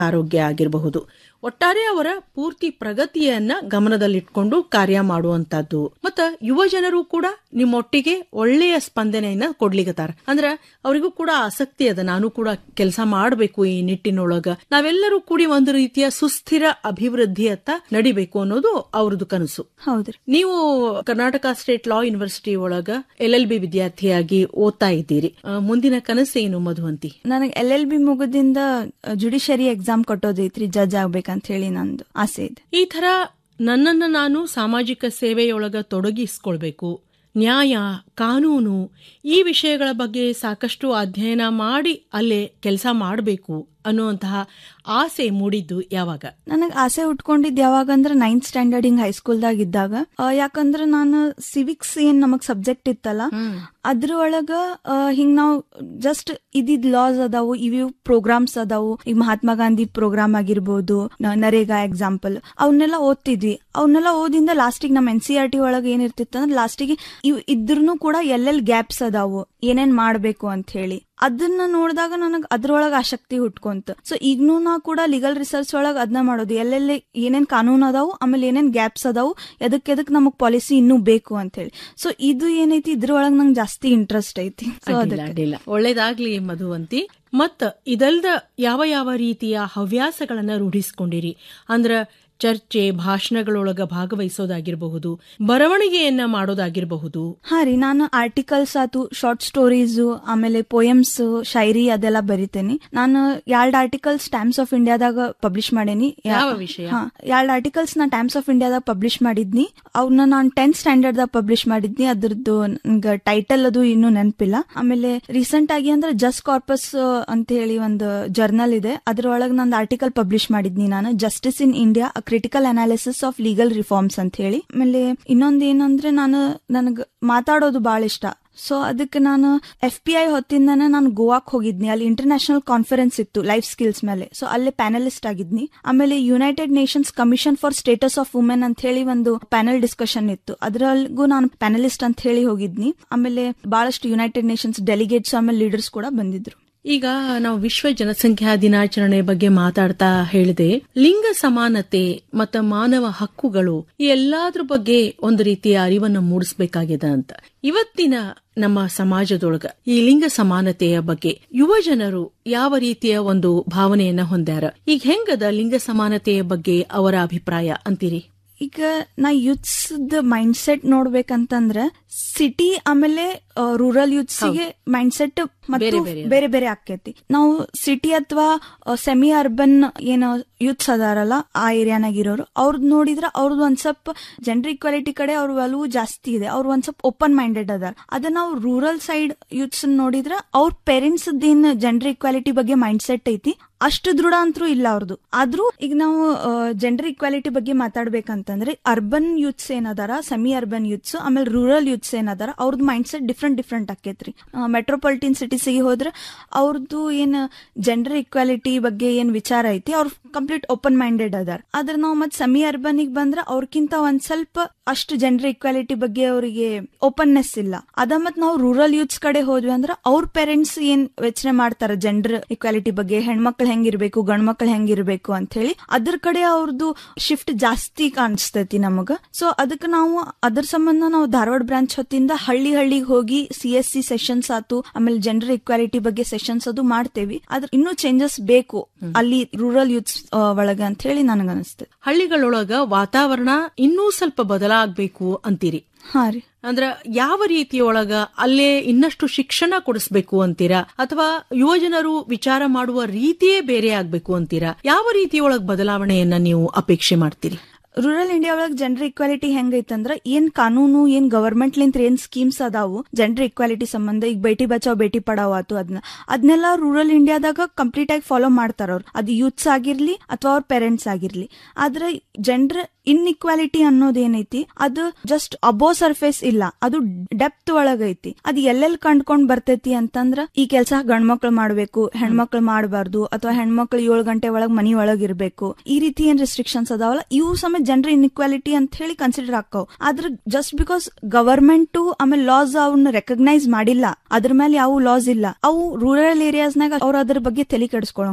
ಆರೋಗ್ಯ ಆಗಿರಬಹುದು ಒಟ್ಟಾರೆ ಅವರ ಪೂರ್ತಿ ಪ್ರಗತಿಯನ್ನ ಗಮನದಲ್ಲಿಟ್ಕೊಂಡು ಕಾರ್ಯ ಮಾಡುವಂತದ್ದು ಮತ್ತ ಯುವ ಜನರು ಕೂಡ ನಿಮ್ಮೊಟ್ಟಿಗೆ ಒಳ್ಳೆಯ ಸ್ಪಂದನೆಯನ್ನ ಕೊಡ್ಲಿಕತ್ತಾರ ಅಂದ್ರ ಅವರಿಗೂ ಕೂಡ ಆಸಕ್ತಿ ಅದ ನಾನು ಕೂಡ ಕೆಲಸ ಮಾಡಬೇಕು ಈ ನಿಟ್ಟಿನೊಳಗ ನಾವೆಲ್ಲರೂ ಕೂಡಿ ಒಂದು ರೀತಿಯ ಸುಸ್ಥಿರ ಅಭಿವೃದ್ಧಿಯತ್ತ ನಡಿಬೇಕು ಅನ್ನೋದು ಅವ್ರದ್ದು ಕನಸು ಹೌದ್ರಿ ನೀವು ಕರ್ನಾಟಕ ಸ್ಟೇಟ್ ಲಾ ಯೂನಿವರ್ಸಿಟಿ ಒಳಗ ಎಲ್ ಎಲ್ ಬಿ ವಿದ್ಯಾರ್ಥಿಯಾಗಿ ಓದ್ತಾ ಇದ್ದೀರಿ ಆ, ಮುಂದಿನ ಕನಸೇನು ಮಧುವಂತಿ ನನಗೆ ಎಲ್ ಎಲ್ ಬಿ ಮುಗಿದಿಂದ ಜುಡಿಷರಿ ಎಕ್ಸಾಮ್ ಕೊಟ್ಟೋದೈತ್ರಿ ಜಡ್ಜ್ ಆಗ್ಬೇಕಂತ ಹೇಳಿ ನಂದು ಆಸೆ ಇದೆ ಈ ತರ ನನ್ನನ್ನು ನಾನು ಸಾಮಾಜಿಕ ಸೇವೆಯೊಳಗ ತೊಡಗಿಸ್ಕೊಳ್ಬೇಕು ನ್ಯಾಯ ಕಾನೂನು ಈ ವಿಷಯಗಳ ಬಗ್ಗೆ ಸಾಕಷ್ಟು ಅಧ್ಯಯನ ಮಾಡಿ ಅಲ್ಲೇ ಕೆಲಸ ಮಾಡಬೇಕು ಅನ್ನುವಂತಹ ಆಸೆ ಮೂಡಿದ್ದು ಯಾವಾಗ ನನಗೆ ಆಸೆ ಉಟ್ಕೊಂಡಿದ್ ಯಾವಾಗ ಅಂದ್ರೆ ನೈನ್ತ್ ಸ್ಟ್ಯಾಂಡರ್ಡ್ ಹಿಂಗ್ ಹೈಸ್ಕೂಲ್ದಾಗ ಇದ್ದಾಗ ಆ, ಯಾಕಂದ್ರೆ ನಾನು ಸಿವಿಕ್ಸ್ ಏನ್ ನಮಗ್ ಸಬ್ಜೆಕ್ಟ್ ಇತ್ತಲ್ಲ ಅದ್ರ ಒಳಗ ಆ, ಹಿಂಗ್ ನಾವ್ ಜಸ್ಟ್ ಇದಿದ್ ಲಾಸ್ ಅದಾವು ಇವು ಪ್ರೋಗ್ರಾಮ್ಸ್ ಅದಾವು ಈಗ ಮಹಾತ್ಮ ಗಾಂಧಿ ಪ್ರೋಗ್ರಾಮ್ ಆಗಿರ್ಬೋದು ನ- ನರೇಗಾ ಎಕ್ಸಾಂಪಲ್ ಅವನ್ನೆಲ್ಲ ಓದ್ತಿದ್ವಿ ಅವನ್ನೆಲ್ಲ ಓದಿಂದ ಲಾಸ್ಟಿಗೆ ನಮ್ಮ ಎನ್ ಸಿ ಆರ್ ಟಿ ಒಳಗೆ ಏನಿರ್ತಿತ್ತು ಅಂದ್ರೆ ಲಾಸ್ಟಿಗೆ ಇವ್ ಇದ್ರೂ ಕೂಡ ಎಲ್ಲೆಲ್ಲಿ ಗ್ಯಾಪ್ಸ್ ಅದಾವು ಏನೇನ್ ಮಾಡ್ಬೇಕು ಅಂತ ಹೇಳಿ ಅದನ್ನ ನೋಡಿದಾಗ ನನಗ್ ಅದ್ರೊಳಗ ಆಸಕ್ತಿ ಹುಟ್ಕೊಂತ ಸೊ ಈಗ್ನೂ ನಾ ಕೂಡ ಲೀಗಲ್ ರಿಸರ್ಚ್ ಒಳಗ ಅದನ್ನ ಮಾಡೋದು ಎಲ್ಲೆಲ್ಲಿ ಏನೇನ್ ಕಾನೂನು ಅದಾವು ಆಮೇಲೆ ಏನೇನ್ ಗ್ಯಾಪ್ಸ್ ಅದಾವು ಎದಕ್ ಎದಕ್ ನಮಗ್ ಪಾಲಿಸಿ ಇನ್ನೂ ಬೇಕು ಅಂತ ಹೇಳಿ ಸೊ ಇದು ಏನೈತಿ ಇದ್ರೊಳಗ ನಂಗೆ ಜಾಸ್ತಿ ಇಂಟ್ರೆಸ್ಟ್ ಐತಿ ಸೊ ಅಡ್ಡಿಲ್ಲ, ಅದಕ್ಕೆ ಅಡ್ಡಿಲ್ಲ ಒಳ್ಳೇದಾಗ್ಲಿ ಮಧುವಂತಿ ಮತ್ತ ಇದಲ್ದ ಯಾವ ಯಾವ ರೀತಿಯ ಹವ್ಯಾಸಗಳನ್ನ ರೂಢಿಸ್ಕೊಂಡಿರಿ ಅಂದ್ರ ಚರ್ಚೆ ಭಾಷಣಗಳೊಳಗ ಭಾಗವಹಿಸೋದಾಗಿರಬಹುದು ಬರವಣಿಗೆಯನ್ನ ಮಾಡೋದಾಗಿರಬಹುದು ಹಾ ರೀ ನಾನು ಆರ್ಟಿಕಲ್ಸ್ ಆತು ಶಾರ್ಟ್ ಸ್ಟೋರೀಸ್ ಆಮೇಲೆ ಪೋಯಮ್ಸ್ ಶಾಯರಿ ಅದೆಲ್ಲ ಬರಿತೇನೆ ನಾನು ಎರಡ್ ಆರ್ಟಿಕಲ್ಸ್ ಟೈಮ್ಸ್ ಆಫ್ ಇಂಡಿಯಾದಾಗ ಪಬ್ಲಿಷ್ ಮಾಡೇನಿ ಯಾ- ಯಾವ ವಿಷಯ? ಹಾ ಎರಡ್ ಆರ್ಟಿಕಲ್ಸ್ ನಾ ಟೈಮ್ಸ್ ಆಫ್ ಇಂಡಿಯಾದಾಗ ಪಬ್ಲಿಷ್ ಮಾಡಿದ್ನಿ ಅವನ್ನ ನಾನು ಟೆಂತ್ ಸ್ಟ್ಯಾಂಡರ್ಡ್ ದಾಗ ಪಬ್ಲಿಷ್ ಮಾಡಿದ್ನಿ ಅದ್ರದ್ದು ನನ್ಗ ಟೈಟಲ್ ಅದು ಇನ್ನೂ ನೆನಪಿಲ್ಲ ಆಮೇಲೆ ರೀಸೆಂಟ್ ಆಗಿ ಅಂದ್ರೆ ಜಸ್ಟ್ ಕಾರ್ಪಸ್ ಅಂತ ಹೇಳಿ ಒಂದು ಜರ್ನಲ್ ಇದೆ ಅದ್ರೊಳಗೆ ನಂದು ಆರ್ಟಿಕಲ್ ಪಬ್ಲಿಷ್ ಮಾಡಿದ್ನಿ ನಾನು justice in India critical analysis of legal reforms ಅಂತ ಹೇಳಿ ಆಮೇಲೆ ಇನ್ನೊಂದ್ ಏನಂದ್ರೆ ನಾನು ನನಗ್ ಮಾತಾಡೋದು ಬಹಳ ಇಷ್ಟ ಸೊ ಅದಕ್ಕೆ ನಾನು ಎಫ್ ಪಿ ಐ ಹೊತ್ತಿಂದಾನೆ ನಾನು ಗೋವಾಕ್ ಹೋಗಿದ್ನಿ ಅಲ್ಲಿ ಇಂಟರ್ನ್ಯಾಷನಲ್ ಕಾನ್ಫರೆನ್ಸ್ ಇತ್ತು ಲೈಫ್ ಸ್ಕಿಲ್ಸ್ ಮೇಲೆ ಸೊ ಅಲ್ಲಿ ಪ್ಯಾನಲಿಸ್ಟ್ ಆಗಿದ್ನಿ ಆಮೇಲೆ United Nations Commission for Status of Women ಅಂತ ಹೇಳಿ ಒಂದು ಪ್ಯಾನಲ್ ಡಿಸ್ಕಷನ್ ಇತ್ತು ಅದ್ರಲ್ಲಿಗೂ ನಾನು ಪ್ಯಾನಲಿಸ್ಟ್ ಅಂತ ಹೇಳಿ ಹೋಗಿದ್ನಿ ಆಮೇಲೆ ಬಹಳಷ್ಟು ಯುನೈಟೆಡ್ ನೇಷನ್ಸ್ ಡೆಲಿಗೇಟ್ಸ್ ಆಮೇಲೆ ಲೀಡರ್ಸ್ ಕೂಡ ಬಂದಿದ್ರು ಈಗ ನಾವು ವಿಶ್ವ ಜನಸಂಖ್ಯಾ ದಿನಾಚರಣೆ ಬಗ್ಗೆ ಮಾತಾಡ್ತಾ ಹೇಳಿದೆ ಲಿಂಗ ಸಮಾನತೆ ಮತ್ತು ಮಾನವ ಹಕ್ಕುಗಳು ಈ ಎಲ್ಲಾದ್ರ ಬಗ್ಗೆ ಒಂದು ರೀತಿಯ ಅರಿವನ್ನು ಮೂಡಿಸಬೇಕಾಗಿದೆ ಅಂತ ಇವತ್ತಿನ ನಮ್ಮ ಸಮಾಜದೊಳಗ ಈ ಲಿಂಗ ಸಮಾನತೆಯ ಬಗ್ಗೆ ಯುವ ಜನರು ಯಾವ ರೀತಿಯ ಒಂದು ಭಾವನೆಯನ್ನ ಹೊಂದ್ಯಾರ ಈಗ ಹೆಂಗದ ಲಿಂಗ ಸಮಾನತೆಯ ಬಗ್ಗೆ ಅವರ ಅಭಿಪ್ರಾಯ ಅಂತೀರಿ ಈಗ ನಾ ಯೂತ್ಸ್ ಮೈಂಡ್ ಸೆಟ್ ನೋಡ್ಬೇಕಂತಂದ್ರ ಸಿಟಿ ಆಮೇಲೆ ರೂರಲ್ ಯೂತ್ಸ್ ಗೆ ಮೈಂಡ್ ಸೆಟ್ ಮತ್ತು ಬೇರೆ ಬೇರೆ ಬೇರೆ ಬೇರೆ ಆಕೈತಿ ನಾವು ಸಿಟಿ ಅಥವಾ ಸೆಮಿ ಅರ್ಬನ್ ಏನು ಯೂತ್ಸ್ ಅದಾರಲ್ಲ ಆ ಏರಿಯಾನಾಗ ಇರೋರು ಅವ್ರದ್ ನೋಡಿದ್ರ ಅವ್ರದ್ದು ಒಂದ್ ಸ್ವಲ್ಪ ಜೆಂಡರ್ ಈಕ್ವಾಲಿಟಿ ಕಡೆ ಅವ್ರ ಒಲವು ಜಾಸ್ತಿ ಇದೆ ಅವ್ರು ಒಂದ್ ಸ್ವಲ್ಪ ಓಪನ್ ಮೈಂಡೆಡ್ ಅದಾರ ಅದ ನಾವು ರೂರಲ್ ಸೈಡ್ ಯೂತ್ಸ್ ನೋಡಿದ್ರ ಅವ್ರ ಪೇರೆಂಟ್ಸ್ ಏನ್ ಜೆಂಡರ್ ಈಕ್ವಾಲಿಟಿ ಬಗ್ಗೆ ಮೈಂಡ್ ಸೆಟ್ ಐತಿ ಅಷ್ಟು ದೃಢ ಅಂತರೂ ಇಲ್ಲ ಅವ್ರದ್ದು ಆದ್ರೂ ಈಗ ನಾವು ಜೆಂಡರ್ ಈಕ್ವಾಲಿಟಿ ಬಗ್ಗೆ ಮಾತಾಡ್ಬೇಕಂತಂದ್ರೆ ಅರ್ಬನ್ ಯೂತ್ಸ್ ಏನದಾರ ಸೆಮಿ ಅರ್ಬನ್ ಯೂತ್ಸ್ ಆಮೇಲೆ ರೂರಲ್ ಯೂತ್ಸ್ ಏನದಾರ ಅವ್ರದ್ದು ಮೈಂಡ್ ಸೆಟ್ ಡಿಫ್ರೆಂಟ್ ಡಿಫ್ರೆಂಟ್ ಆಕೇತ್ರಿ ಮೆಟ್ರೋಪಾಲಿಟನ್ ಸಿಟೀಸಿಗೆ ಹೋದ್ರೆ ಅವ್ರದ್ದು ಏನ್ ಜೆಂಡರ್ ಈಕ್ವಾಲಿಟಿ ಬಗ್ಗೆ ಏನ್ ವಿಚಾರ ಐತಿ ಅವ್ರು ಕಂಪ್ಲೀಟ್ ಓಪನ್ ಮೈಂಡೆಡ್ ಅದಾರ ಆದ್ರೆ ನಾವು ಮತ್ ಸೆಮಿ ಅರ್ಬನ್ ಬಂದ್ರೆ ಅವ್ರಕ್ಕಿಂತ ಒಂದ್ ಸ್ವಲ್ಪ ಅಷ್ಟು ಜೆಂಡರ್ ಈಕ್ವಾಲಿಟಿ ಬಗ್ಗೆ ಅವರಿಗೆ ಓಪನ್ನೆಸ್ ಇಲ್ಲ ಅದ ಮತ್ ನಾವು ರೂರಲ್ ಯೂತ್ಸ್ ಕಡೆ ಹೋದ್ವಿ ಅಂದ್ರೆ ಅವ್ರ ಪೇರೆಂಟ್ಸ್ ಏನ್ ಯೋಚನೆ ಮಾಡ್ತಾರ ಜೆಂಡರ್ ಈಕ್ವಾಲಿಟಿ ಬಗ್ಗೆ ಹೆಣ್ಮಕ್ಳು ಹೆಂಗಿರ್ಬೇಕು ಗಂಡ್ಮಕ್ಳು ಹೆಂಗಿರ್ಬೇಕು ಅಂತ ಹೇಳಿ ಅದ್ರ ಕಡೆ ಅವ್ರದ್ದು ಶಿಫ್ಟ್ ಜಾಸ್ತಿ ಕಾಣಿಸ್ತೈತಿ ನಮಗ ಸೊ ಅದಕ್ಕೆ ನಾವು ಅದ್ರ ಸಂಬಂಧ ನಾವು ಧಾರವಾಡ ಬ್ರಾಂಚ್ ಹೊತ್ತಿಂದ ಹಳ್ಳಿ ಹಳ್ಳಿಗೆ ಹೋಗಿ ಸಿ ಎಸ್ ಸಿ ಸೆಷನ್ಸ್ ಆತು ಆಮೇಲೆ ಜೆಂಡರ್ ಈಕ್ವಾಲಿಟಿ ಬಗ್ಗೆ ಸೆಷನ್ಸ್ ಅದು ಮಾಡ್ತೇವಿ ಆದ್ರೆ ಇನ್ನೂ ಚೇಂಜಸ್ ಬೇಕು ಅಲ್ಲಿ ರೂರಲ್ ಯೂತ್ಸ್ ಒಳಗ ಅಂತ ಹೇಳಿ ನನಗನ್ಸ್ತದೆ ಹಳ್ಳಿಗಳೊಳಗ ವಾತಾವರಣ ಇನ್ನೂ ಸ್ವಲ್ಪ ಬದಲಾಗಬೇಕು ಅಂತೀರಿ ಹಾ ರೀ ಅಂದ್ರ ಯಾವ ರೀತಿಯೊಳಗ ಅಲ್ಲೇ ಇನ್ನಷ್ಟು ಶಿಕ್ಷಣ ಕೊಡಿಸ್ಬೇಕು ಅಂತೀರಾ ಅಥವಾ ಯುವಜನರು ವಿಚಾರ ಮಾಡುವ ರೀತಿಯೇ ಬೇರೆ ಆಗ್ಬೇಕು ಅಂತೀರಾ ಯಾವ ರೀತಿಯೊಳಗ ಬದಲಾವಣೆಯನ್ನ ನೀವು ಅಪೇಕ್ಷೆ ಮಾಡ್ತೀರಿ ರೂರಲ್ ಇಂಡಿಯಾ ಒಳಗ್ ಜೆಂಡರ್ ಈಕ್ವಾಲಿಟಿ ಹೆಂಗೈತಂದ್ರ ಏನ್ ಕಾನೂನು ಏನ್ ಗವರ್ಮೆಂಟ್ ಲಿಂತ ಏನ್ ಸ್ಕೀಮ್ಸ್ ಅದಾವು ಜೆಂಡರ್ ಈಕ್ವಾಲಿಟಿ ಸಂಬಂಧ ಈಗ ಬೇಟಿ ಬಚಾವ್ ಬೇಟಿ ಪಡಾವ್ ಆತು ಅದನ್ನ ಅದನ್ನೆಲ್ಲ ರೂರಲ್ ಇಂಡಿಯಾದಾಗ ಕಂಪ್ಲೀಟ್ ಆಗಿ ಫಾಲೋ ಮಾಡ್ತಾರ ಅವ್ರು ಅದು ಯೂತ್ಸ್ ಆಗಿರ್ಲಿ ಅಥವಾ ಅವ್ರ ಪೇರೆಂಟ್ಸ್ ಆಗಿರ್ಲಿ ಆದ್ರೆ ಜೆಂಡರ್ ಇನ್ಇಕ್ವಾಲಿಟಿ ಅನ್ನೋದೇನೈತಿ ಅದು ಜಸ್ಟ್ ಅಬೋ ಸರ್ಫೇಸ್ ಇಲ್ಲ ಅದು ಡೆಪ್ತ್ ಒಳಗೈತಿ ಅದು ಎಲ್ಲೆಲ್ಲಿ ಕಂಡ್ಕೊಂಡ್ ಬರ್ತೈತಿ ಅಂತಂದ್ರ ಈ ಕೆಲಸ ಗಂಡ್ಮಕ್ಳು ಮಾಡ್ಬೇಕು ಹೆಣ್ಮಕ್ಳು ಮಾಡಬಾರ್ದು ಅಥವಾ ಹೆಣ್ಮಕ್ಳು ಏಳು ಗಂಟೆ ಒಳಗ್ ಮನಿ ಒಳಗ್ ಇರ್ಬೇಕು ಈ ರೀತಿ ಏನ್ ರೆಸ್ಟ್ರಿಕ್ಷನ್ಸ್ ಅದಾವಲ್ಲ ಇವು ಸಮೇತ ಜೆಂಡರ್ ಇನ್ಇಕ್ವಾಲಿಟಿ ಅಂತ ಹೇಳಿ ಕನ್ಸಿಡರ್ ಆಕ್ಕವ್ ಆದ್ರೆ ಜಸ್ಟ್ ಬಿಕಾಸ್ ಗವರ್ಮೆಂಟ್ ಆಮೇಲೆ ಲಾಸ್ ಅವನ್ನ ರೆಕಗ್ನೈಸ್ ಮಾಡಿಲ್ಲ ಅದ್ರ ಮೇಲೆ ಯಾವ ಲಾಸ್ ಇಲ್ಲ ಅವು ರೂರಲ್ ಏರಿಯಾಸ್ನಾಗ ಅವ್ರ ಅದ್ರ ಬಗ್ಗೆ ತಲೆ ಕೆಡಿಸ್ಕೊಳಂಗಿಲ್ಲ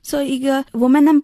ಸೊ ಈಗ ವುಮೆನ್